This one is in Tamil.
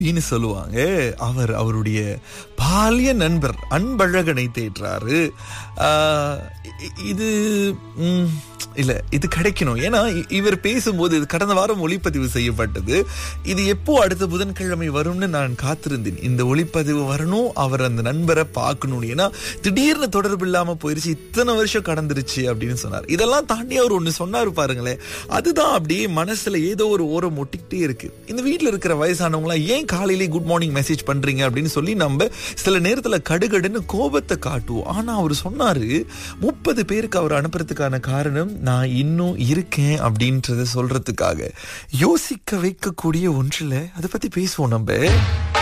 இன்னு சொல்லுவாங்க அவர் அவருடைய பாலிய நண்பர் அன்பழகனை தேடுறாரு ஆஹ் இ- இது ம், இல்ல இது கிடைக்கணும் ஏன்னா இ- இவர் பேசும்போது இது கடந்த வாரம் ஒளிப்பதிவு செய்யப்பட்டது இது எப்போ அடுத்த புதன்கிழமை வரும்னு நான் காத்திருந்தேன் இந்த ஒளிப்பதிவு வரணும் அவர் அந்த நண்பரை பார்க்கணும் ஏன்னா திடீர்னு தொடர்பு இல்லாம போயிருச்சு இத்தனை வருஷம் கடந்துருச்சு அப்படின்னு சொன்னார் இதெல்லாம் தாண்டி அவர் ஒண்ணு சொன்னாரு பாருங்களேன் அதுதான் அப்படியே மனசுல ஏதோ ஒரு ஓரம் ஒட்டிக்கிட்டே இருக்கு இந்த வீட்ல இருக்கிற வயசானவங்க ஏன் காலையிலே குட் மார்னிங் மெசேஜ் பண்றீங்க அப்படின்னு சொல்லி நம்ம சில நேரத்துல கடுகடுன்னு கோபத்தை காட்டுவோம் ஆனா அவர் சொன்னாரு முப்பது பேருக்கு அவர் அனுப்புறதுக்கான காரணம் நான் இன்னும் இருக்கேன் அப்படின்றத சொல்றதுக்காக யோசிக்க வைக்கக்கூடிய ஒன்றுல அதை பத்தி பேசுவோம் நம்ம